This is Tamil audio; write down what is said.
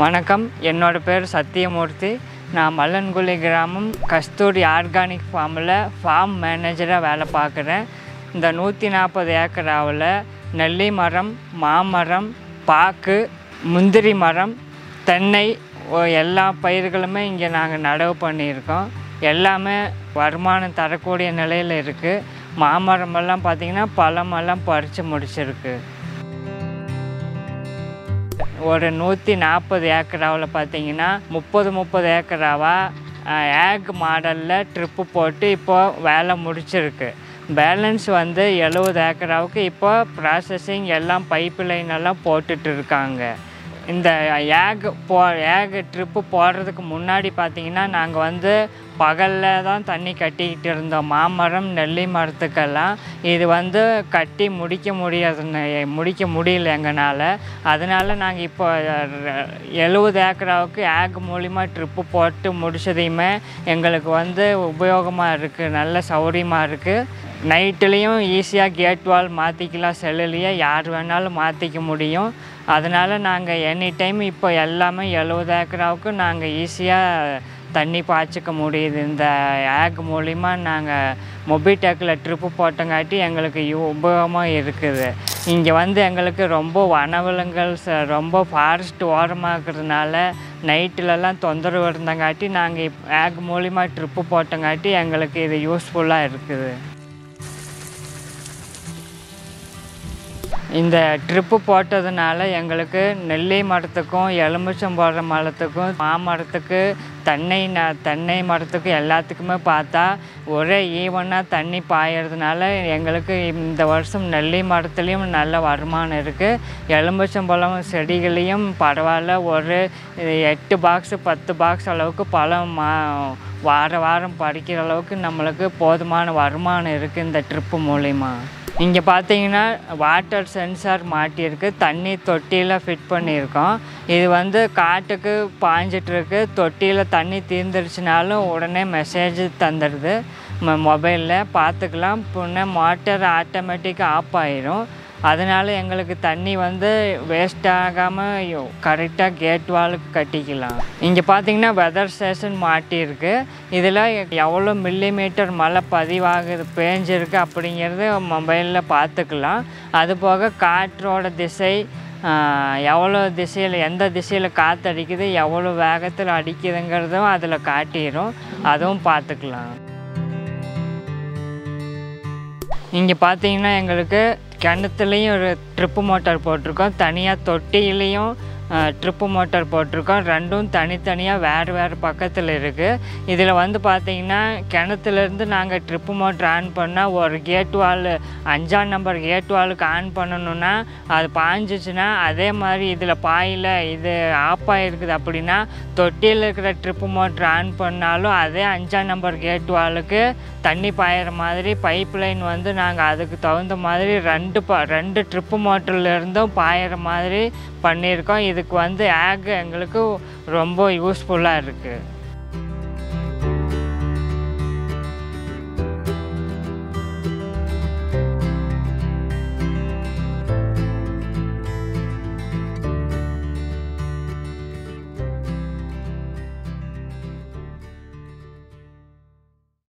வணக்கம் என்னோட பேர் சத்தியமூர்த்தி நான் மல்லன்குழி கிராமம் கஸ்தூரி ஆர்கானிக் ஃபார்மில் ஃபார்ம் மேனேஜராக வேலை பார்க்குறேன் இந்த நூற்றி நாற்பது ஏக்கராவில் நெல்லி மரம் மாமரம் பாக்கு முந்திரி மரம் தென்னை ஓ- எல்லா பயிர்களுமே இங்கே நாங்கள் நடவு பண்ணியிருக்கோம் எல்லாமே வருமானம் தரக்கூடிய நிலையில் இருக்குது மாமரமெல்லாம் பார்த்திங்கன்னா பழமெல்லாம் பறித்து முடிச்சிருக்கு ஒரு நூற்றி நாற்பது ஏக்கராவில் பார்த்தீங்கன்னா முப்பது முப்பது ஏக்கராவா ஏக் மாடலில் ட்ரிப்பு போட்டு இப்போ வேலை முடிச்சிருக்கு பேலன்ஸ் வந்து எழுபது ஏக்கராவுக்கு இப்போ ப்ராசஸிங் எல்லாம் பைப் லைன் எல்லாம் போட்டுட்டு இருக்காங்க இந்த ஏக் போ ஏக் ட்ரிப்பு போடுறதுக்கு முன்னாடி பார்த்தீங்கன்னா நாங்கள் வந்து பகலில் தான் தண்ணி கட்டிக்கிட்டு இருந்தோம் மாமரம் நெல்லி மரத்துக்கெல்லாம் இது வந்து கட்டி முடிக்க முடியாது முடிக்க முடியல எங்களால் அதனால நாங்கள் இப்போ எழுபது ஏக்கராவுக்கு ஏக் மூலிமா ட்ரிப்பு போட்டு முடிச்சதையுமே எங்களுக்கு வந்து உபயோகமாக இருக்குது நல்ல சௌகரியமாக இருக்குது நைட்டுலேயும் ஈஸியாக கேட் வால் மாற்றிக்கலாம் செல்லுலேயே யார் வேணாலும் மாற்றிக்க முடியும் அதனால் நாங்கள் எனி டைம் இப்போ எல்லாமே எழுபது ஏக்கராவுக்கு நாங்கள் ஈஸியாக தண்ணி பாய்ச்சிக்க முடியுது இந்த ஆக் மூலிமா நாங்கள் மொபிடெக்கில் ட்ரிப்பு போட்டங்காட்டி எங்களுக்கு யூ- உபயோகமாக இருக்குது இங்கே வந்து எங்களுக்கு ரொம்ப வனவிலங்குகள் ச- ரொம்ப ஃபாரஸ்ட் ஓரமாக இருக்கிறதுனால நைட்டுலலாம் தொந்தரவு இருந்தங்காட்டி நாங்கள் இப் ஆக் மூலிமா ட்ரிப்பு போட்டங்காட்டி எங்களுக்கு இது யூஸ்ஃபுல்லாக இருக்குது இந்த ட்ரிப்பு போட்டதுனால எங்களுக்கு நெல்லி மரத்துக்கும் எலுமிச்சம்பழம் மரத்துக்கும் மாமரத்துக்கு தென்னை ந தென்னை மரத்துக்கு எல்லாத்துக்குமே பார்த்தா ஒரே ஈவனாக தண்ணி பாயறதுனால எங்களுக்கு இந்த வருஷம் நெல்லி மரத்துலேயும் நல்ல வருமானம் இருக்குது எலுமிச்சம்பழம் செடிகளையும் பரவாயில்ல ஒரு எட்டு பாக்ஸு பத்து பாக்ஸ் அளவுக்கு பழம் மா வார வாரம் பறிக்கிற அளவுக்கு நம்மளுக்கு போதுமான வருமானம் இருக்குது இந்த ட்ரிப்பு மூலிமா இங்கே பார்த்தீங்கன்னா வாட்டர் சென்சார் மாட்டியிருக்கு தண்ணி தொட்டியில் ஃபிட் பண்ணியிருக்கோம் இது வந்து காட்டுக்கு பாய்ஞ்சிட்ருக்கு தொட்டியில் தண்ணி தீர்ந்துருச்சுனாலும் உடனே மெசேஜ் தந்துடுது மொபைலில் பார்த்துக்கலாம் பின்ன மோட்டர் ஆட்டோமேட்டிக்காக ஆஃப் ஆயிரும் அதனால் எங்களுக்கு தண்ணி வந்து வேஸ்ட் ஆகாமல் கரெக்டாக கேட் வாலுக்கு கட்டிக்கலாம் இங்கே பார்த்தீங்கன்னா வெதர் ஸ்டேஷன் மாட்டியிருக்கு இதில் எவ்வளோ மில்லிமீட்டர் மழை பதிவாகுது பேஞ்சிருக்கு அப்படிங்கிறது மொபைலில் பார்த்துக்கலாம் அது போக காற்றோட திசை ஆஹ், எவ்வளோ திசையில் எந்த திசையில் காற்று அடிக்குது எவ்வளோ வேகத்தில் அடிக்குதுங்கிறதும் அதில் காட்டிடும் அதுவும் பார்த்துக்கலாம் இங்கே பார்த்தீங்கன்னா எங்களுக்கு கிணத்துலேயும் ஒரு ட்ரிப்பு மோட்டார் போட்டிருக்கோம் தனியாக தொட்டியிலையும் ட்ரிப்பு மோட்டார் போட்டிருக்கோம் ரெண்டும் தனித்தனியாக வேறு வேறு பக்கத்தில் இருக்குது இதில் வந்து பார்த்தீங்கன்னா கிணத்துலேருந்து நாங்கள் ட்ரிப்பு மோட்டர் ஆன் பண்ணால் ஒரு கேட் வால் அஞ்சாம் நம்பர் கேட் வாலுக்கு ஆன் பண்ணணுன்னா அது பாய்ஞ்சிச்சுன்னா அதே மாதிரி இதில் பாயில் இது ஆஃப் ஆகிருக்குது அப்படின்னா தொட்டியில் இருக்கிற ட்ரிப்பு மோட்டர் ஆன் பண்ணாலும் அதே அஞ்சாம் நம்பர் கேட் வாலுக்கு தண்ணி பாயிற மாதிரி பைப் லைன் வந்து நாங்கள் அதுக்கு தகுந்த மாதிரி ரெண்டு ப ரெண்டு ட்ரிப்பு மோட்டர்லேருந்தும் பாயிற மாதிரி பண்ணியிருக்கோம் இதுக்கு வந்து ஆக் எங்களுக்கு ரொம்ப யூஸ்ஃபுல்லாக இருக்குது